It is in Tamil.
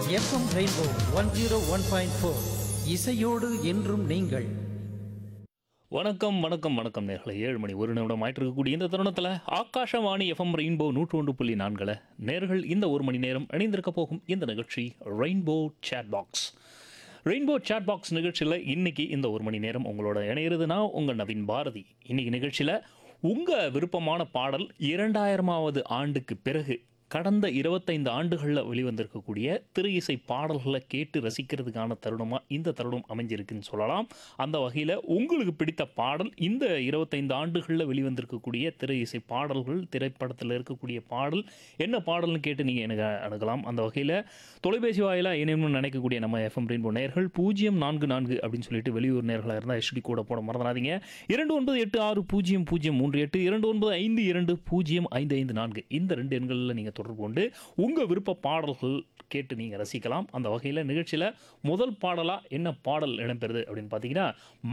FM rainbow one zero one point four இசையோடு என்றும் நீங்கள் வணக்கம் வணக்கம் வணக்கம் நேர்களை ஏழு மணி ஒரு நிமிடம் ஆயிட்டு இருக்கக்கூடிய இந்த தருணத்தில் ஆகாஷவாணி எஃப்எம் ரெயின்போ நூற்று ஒன்று புள்ளி நான்கில் நேர்கள் இந்த ஒரு மணி நேரம் இணைந்திருக்க போகும் இந்த நிகழ்ச்சி rainbow chat box rainbow chat box நிகழ்ச்சியில் இன்னைக்கு இந்த ஒரு மணி நேரம் உங்களோட இணையிறதுனா உங்கள் நவீன் பாரதி இன்னைக்கு நிகழ்ச்சியில் உங்கள் விருப்பமான பாடல் இரண்டாயிரமாவது ஆண்டுக்கு பிறகு கடந்த இருபத்தைந்து ஆண்டுகளில் வெளிவந்திருக்கக்கூடிய திரு இசை பாடல்களை கேட்டு ரசிக்கிறதுக்கான தருணமாக இந்த தருணம் அமைஞ்சிருக்குன்னு சொல்லலாம் அந்த வகையில் உங்களுக்கு பிடித்த பாடல் இந்த இருபத்தைந்து ஆண்டுகளில் வெளிவந்திருக்கக்கூடிய திரு இசை பாடல்கள் திரைப்படத்தில் இருக்கக்கூடிய பாடல் என்ன பாடல்னு கேட்டு நீங்கள் எனக்கு அணுகலாம் அந்த வகையில் தொலைபேசி வாயிலாக இணையம்னு நினைக்கக்கூடிய நம்ம எஃப்எம் ரெயின்போ நேர்கள் பூஜ்ஜியம் நான்கு நான்கு அப்படின்னு சொல்லிட்டு வெளியூர் நேர்களாக இருந்தால் எஸ்டி கூட போட மறந்துடாதீங்க இரண்டு ஒன்பது எட்டு ஆறு பூஜ்ஜியம் பூஜ்ஜியம் மூன்று எட்டு இரண்டு ஒன்பது ஐந்து இரண்டு பூஜ்ஜியம் ஐந்து ஐந்து நான்கு இந்த ரெண்டு எண்களில் நீங்கள் தொடர்பு கொண்டு உங்கள் விருப்ப பாடல்கள் கேட்டு நீங்கள் ரசிக்கலாம் அந்த வகையில் நிகழ்ச்சியில் முதல் பாடலாக என்ன பாடல் இடம்பெறுது அப்படின்னு பார்த்தீங்கன்னா